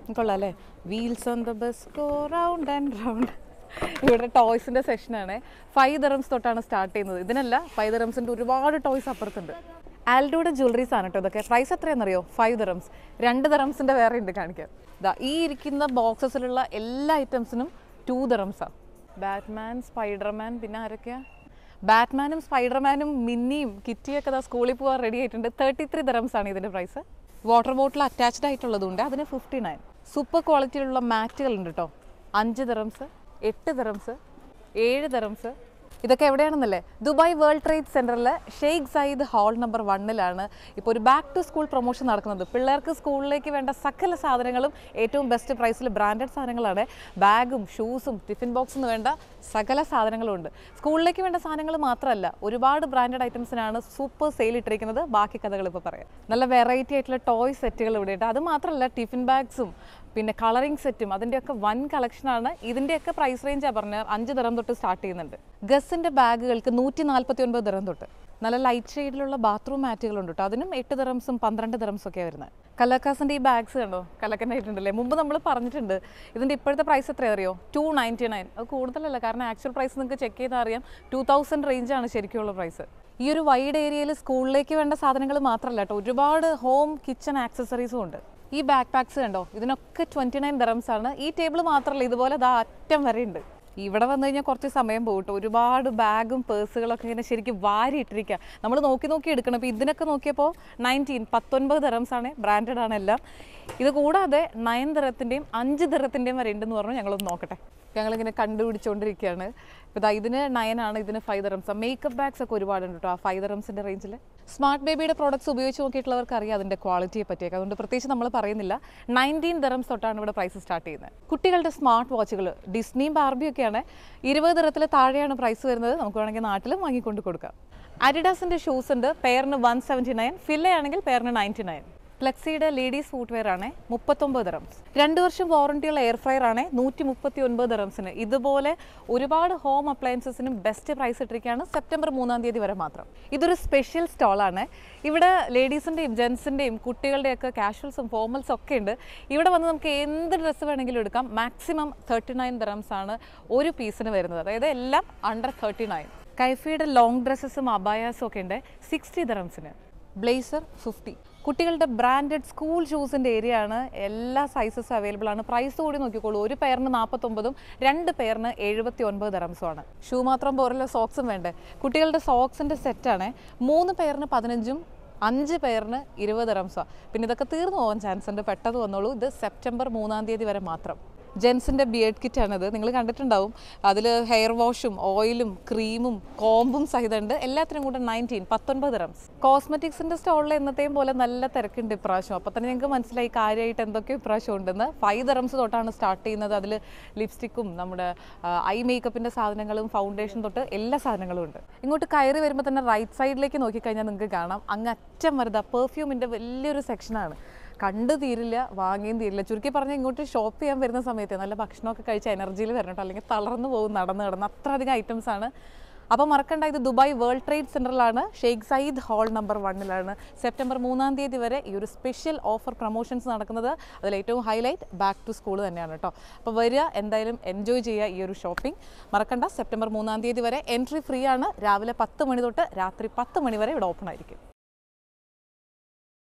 കൊള്ളാം അല്ലേ wheels on the bus go round and round ഇവിടെ ടോയ്സിൻ്റെ സെഷനാണ് ഫൈവ് ദറംസ് തൊട്ടാണ് സ്റ്റാർട്ട് ചെയ്യുന്നത് ഇതിനല്ല ഫൈവ് ദറംസിൻ്റെ ഒരുപാട് ടോയ്സ് അപ്പുറത്തുണ്ട് ആൽഡോയുടെ ജ്വല്ലറീസ് ആണ് കേട്ടോ ഇതൊക്കെ പ്രൈസ് എത്രയാണെന്നറിയോ ഫൈവ് ദറംസ് രണ്ട് ദറംസിൻ്റെ വേറെ ഉണ്ട് കാണിക്കാം ഇതാ ഈ ഇരിക്കുന്ന ബോക്സസിലുള്ള എല്ലാ ഐറ്റംസിനും ടു ദറംസാണ് ബാറ്റ്മാൻ സ്പൈഡർമാൻ പിന്നെ ആരൊക്കെയാ ബാറ്റ്മാനും സ്പൈഡർമാനും മിന്നിയും കിറ്റിയൊക്കെ ദാ സ്കൂളിൽ പോകാൻ റെഡി ആയിട്ടുണ്ട് തേർട്ടി ത്രീ ദറംസ് ആണ് ഇതിൻ്റെ പ്രൈസ് വാട്ടർ ബോട്ടിൽ അറ്റാച്ച്ഡ് ആയിട്ടുള്ളതുണ്ട് അതിന് ഫിഫ്റ്റി നയൻ സൂപ്പർ ക്വാളിറ്റിയിലുള്ള മാറ്റുകൾ ഉണ്ട് കേട്ടോ അഞ്ച് ദറംസ് എട്ട് ദറംസ് ഏഴ് ദറംസ് ഇതൊക്കെ എവിടെയാണെന്നല്ലേ ദുബായ് വേൾഡ് ട്രേഡ് സെൻറ്ററിൽ ഷെയ്ഖ് സയ്യിദ് ഹാൾ നമ്പർ വണ്ണിലാണ് ഇപ്പോൾ ഒരു ബാക്ക് ടു സ്കൂൾ പ്രൊമോഷൻ നടക്കുന്നത് പിള്ളേർക്ക് സ്കൂളിലേക്ക് വേണ്ട സകല സാധനങ്ങളും ഏറ്റവും ബെസ്റ്റ് പ്രൈസിൽ ബ്രാൻഡഡ് സാധനങ്ങളാണ് ബാഗും ഷൂസും ടിഫിൻ ബോക്സും വേണ്ട സകല സാധനങ്ങളും ഉണ്ട് സ്കൂളിലേക്ക് വേണ്ട സാധനങ്ങൾ മാത്രമല്ല ഒരുപാട് ബ്രാൻഡഡ് ഐറ്റംസിനാണ് സൂപ്പർ സെയിൽ ഇട്ടിരിക്കുന്നത് ബാക്കി കഥകൾ ഇപ്പോൾ പറയാം നല്ല വെറൈറ്റി ആയിട്ടുള്ള ടോയ് സെറ്റുകൾ ഇവിടെ ഉണ്ട് അത് മാത്രമല്ല ടിഫിൻ ബാഗ്സും പിന്നെ കളറിംഗ് സെറ്റും അതിൻ്റെയൊക്കെ വൻ കളക്ഷനാണ് ഇതിൻ്റെയൊക്കെ പ്രൈസ് റേഞ്ചാണ് പറഞ്ഞത് അഞ്ച് ദറം തൊട്ട് സ്റ്റാർട്ട് ചെയ്യുന്നുണ്ട് ഗസിൻ്റെ ബാഗുകൾക്ക് നൂറ്റി നാൽപ്പത്തി ഒൻപത് ദറം തൊട്ട് നല്ല ലൈറ്റ് ഷെയ്ഡിലുള്ള ബാത്റൂം മാറ്റുകളുണ്ട് കേട്ടോ അതിനും എട്ട് ദറംസും പന്ത്രണ്ട് ദറംസും ഒക്കെ വരുന്നത് കലക്കാസിൻ്റെ ഈ ബാഗ്സ് കണ്ടോ കലക്കനായിട്ടുണ്ടല്ലേ മുമ്പ് നമ്മൾ പറഞ്ഞിട്ടുണ്ട് ഇതിൻ്റെ ഇപ്പോഴത്തെ പ്രൈസ് എത്ര അറിയോ ടു നയൻറ്റി നയൻ അത് കൂടുതലല്ല കാരണം ആക്ച്വൽ പ്രൈസ് നിങ്ങൾക്ക് ചെക്ക് ചെയ്താൽ അറിയാം ടു തൗസൻഡ് റേഞ്ചാണ് ശരിക്കുള്ള പ്രൈസ് ഈ ഒരു വൈഡ് ഏരിയയിൽ സ്കൂളിലേക്ക് വേണ്ട സാധനങ്ങൾ മാത്രമല്ല കേട്ടോ ഒരുപാട് ഹോം കിച്ചൺ ആക്സസറീസും ഉണ്ട് ഈ ബാക്ക് പാക്സ് കണ്ടോ ഇതിനൊക്കെ ട്വൻറ്റി നയൻ ദറംസ് ആണ് ഈ ടേബിൾ മാത്രമല്ല ഇതുപോലെ ദാ അറ്റം വരെ ഉണ്ട് ഇവിടെ വന്നു കഴിഞ്ഞാൽ കുറച്ച് സമയം പോകട്ടോ ഒരുപാട് ബാഗും പേഴ്സുകളൊക്കെ ഇങ്ങനെ ശരിക്കും വാരി ഇട്ടിരിക്കുക നമ്മൾ നോക്കി നോക്കി എടുക്കണം ഇപ്പോൾ ഇതിനൊക്കെ നോക്കിയപ്പോൾ നയൻറ്റീൻ പത്തൊൻപത് ദറംസ് ആണ് ബ്രാൻഡഡ് ആണ് എല്ലാം ഇത് കൂടാതെ നയൻ ദറത്തിൻ്റെയും അഞ്ച് ദറത്തിൻ്റെയും വരെ ഉണ്ടെന്ന് പറഞ്ഞു ഞങ്ങളൊന്ന് നോക്കട്ടെ ഞങ്ങളിങ്ങനെ കണ്ടുപിടിച്ചുകൊണ്ടിരിക്കുകയാണ് ഇപ്പോൾ ഇതാ ഇതിന് നയനാണ് ഇതിന് ഫൈവ് ദറംസ് മേക്കപ്പ് ബാഗ്സ് ഒക്കെ ഒരുപാടുണ്ട് കേട്ടോ ആ ഫൈവ് ദറംസിൻ്റെ റേഞ്ചിൽ സ്മാർട്ട് ബേബിയുടെ പ്രോഡക്ട്സ് ഉപയോഗിച്ച് നോക്കിയിട്ടുള്ളവർക്ക് അറിയാം അതിൻ്റെ ക്വാളിറ്റിയെ പറ്റിയൊക്കെ അതുകൊണ്ട് പ്രത്യേകിച്ച് നമ്മൾ പറയുന്നില്ല നയൻറ്റീൻ ദറംസ് തൊട്ടാണ് ഇവിടെ പ്രൈസ് സ്റ്റാർട്ട് ചെയ്യുന്നത് കുട്ടികളുടെ സ്മാർട്ട് വാച്ചുകൾ ഡിസ്നിയും ബാർബിയും ഒക്കെയാണ് ഇരുപത് ദറത്തിൽ താഴെയാണ് പ്രൈസ് വരുന്നത് നമുക്ക് വേണമെങ്കിൽ നാട്ടിലും വാങ്ങിക്കൊണ്ട് കൊടുക്കാം അഡിഡാസിൻ്റെ ഷൂസ് ഉണ്ട് പെയറിന് വൺ സെവൻറ്റി നയൻ ഫില്ലയാണെങ്കിൽ പെയറിന് നയൻറ്റി നയൻ ഫ്ലെക്സിയുടെ ലേഡീസ് ഫുട്വെയർ ആണ് മുപ്പത്തൊമ്പത് റംസ് രണ്ട് വർഷം വാറണ്ടിയുള്ള എയർ ഫ്രയർ ആണ് നൂറ്റി മുപ്പത്തി ഒൻപത് റംസിന് ഇതുപോലെ ഒരുപാട് ഹോം അപ്ലയൻസസിനും ബെസ്റ്റ് പ്രൈസ് ഇട്ടിരിക്കുകയാണ് സെപ്റ്റംബർ മൂന്നാം തീയതി വരെ മാത്രം ഇതൊരു സ്പെഷ്യൽ സ്റ്റാളാണ് ഇവിടെ ലേഡീസിൻ്റെയും ജെൻസിൻ്റെയും കുട്ടികളുടെയൊക്കെ കാഷ്വൽസും ഫോർമൽസും ഒക്കെ ഉണ്ട് ഇവിടെ വന്ന് നമുക്ക് എന്ത് ഡ്രസ്സ് വേണമെങ്കിലും എടുക്കാം മാക്സിമം തേർട്ടി നയൻ ദറംസ് ആണ് ഒരു പീസിന് വരുന്നത് അതായത് എല്ലാം അണ്ടർ തേർട്ടി നയൻ കൈഫയുടെ ലോങ് ഡ്രസ്സസും അബായാസും ഒക്കെ ഉണ്ട് സിക്സ്റ്റി ദറംസിന് ബ്ലേസർ ഫിഫ്റ്റി കുട്ടികളുടെ ബ്രാൻഡഡ് സ്കൂൾ ഷൂസിൻ്റെ ഏരിയ ആണ് എല്ലാ സൈസസും അവൈലബിൾ ആണ് പ്രൈസ് കൂടി നോക്കിക്കോളൂ ഒരു പെയറിന് നാൽപ്പത്തൊമ്പതും രണ്ട് പെയറിന് എഴുപത്തി ഒൻപത് ദറംസും ആണ് ഷൂ മാത്രം പോരല്ലോ സോക്സും വേണ്ടേ കുട്ടികളുടെ സോക്സിൻ്റെ സെറ്റാണ് മൂന്ന് പെയറിന് പതിനഞ്ചും അഞ്ച് പെയറിന് ഇരുപത് ദറംസാണ് പിന്നെ ഇതൊക്കെ തീർന്നു പോകാൻ ചാൻസ് ഉണ്ട് പെട്ടെന്ന് വന്നോളൂ ഇത് സെപ്റ്റംബർ മൂന്നാം തീയതി വരെ മാത്രം ജെൻസിൻ്റെ ബിയേഡ് കിറ്റാണിത് നിങ്ങൾ കണ്ടിട്ടുണ്ടാവും അതിൽ ഹെയർ വാഷും ഓയിലും ക്രീമും കോമ്പും സഹിതമുണ്ട് എല്ലാത്തിനും കൂടെ നയൻറ്റീൻ പത്തൊൻപത് റംസ് കോസ്മെറ്റിക്സിൻ്റെ സ്റ്റോളിൽ എന്നത്തെയും പോലെ നല്ല തിരക്കുണ്ട് ഇപ്രാവശ്യം അപ്പോൾ തന്നെ നിങ്ങൾക്ക് മനസ്സിലായി കാര്യമായിട്ട് എന്തൊക്കെയോ ഇപ്രാവശ്യം ഉണ്ടെന്ന് ഫൈവ് റംസ് തൊട്ടാണ് സ്റ്റാർട്ട് ചെയ്യുന്നത് അതിൽ ലിപ്സ്റ്റിക്കും നമ്മുടെ ഐ മേക്കപ്പിൻ്റെ സാധനങ്ങളും ഫൗണ്ടേഷൻ തൊട്ട് എല്ലാ സാധനങ്ങളും ഉണ്ട് ഇങ്ങോട്ട് കയറി വരുമ്പോൾ തന്നെ റൈറ്റ് സൈഡിലേക്ക് നോക്കിക്കഴിഞ്ഞാൽ നിങ്ങൾക്ക് കാണാം അങ്ങ് അറ്റം വരുന്ന പെർഫ്യൂമിൻ്റെ വലിയൊരു സെക്ഷനാണ് കണ്ടു തീരില്ല വാങ്ങിയും തീരില്ല ചുരുക്കി പറഞ്ഞാൽ ഇങ്ങോട്ട് ഷോപ്പ് ചെയ്യാൻ വരുന്ന സമയത്ത് നല്ല ഭക്ഷണമൊക്കെ കഴിച്ച എനർജിയിൽ വരണം കേട്ടോ അല്ലെങ്കിൽ തളർന്നു പോകും നടന്ന് കിടന്ന് അത്ര അധികം ഐറ്റംസ് ആണ് അപ്പോൾ മറക്കണ്ട ഇത് ദുബായ് വേൾഡ് ട്രേഡ് സെൻറ്ററിലാണ് ഷെയ്ഖ് സയ്യിദ് ഹാൾ നമ്പർ വണ്ണിലാണ് സെപ്റ്റംബർ മൂന്നാം തീയതി വരെ ഈ ഒരു സ്പെഷ്യൽ ഓഫർ പ്രൊമോഷൻസ് നടക്കുന്നത് അതിൽ ഏറ്റവും ഹൈലൈറ്റ് ബാക്ക് ടു സ്കൂൾ തന്നെയാണ് കേട്ടോ അപ്പോൾ വരിക എന്തായാലും എൻജോയ് ചെയ്യുക ഈ ഒരു ഷോപ്പിംഗ് മറക്കണ്ട സെപ്റ്റംബർ മൂന്നാം തീയതി വരെ എൻട്രി ഫ്രീ ആണ് രാവിലെ പത്ത് മണി തൊട്ട് രാത്രി പത്ത് മണി വരെ ഇവിടെ ഓപ്പൺ ആയിരിക്കും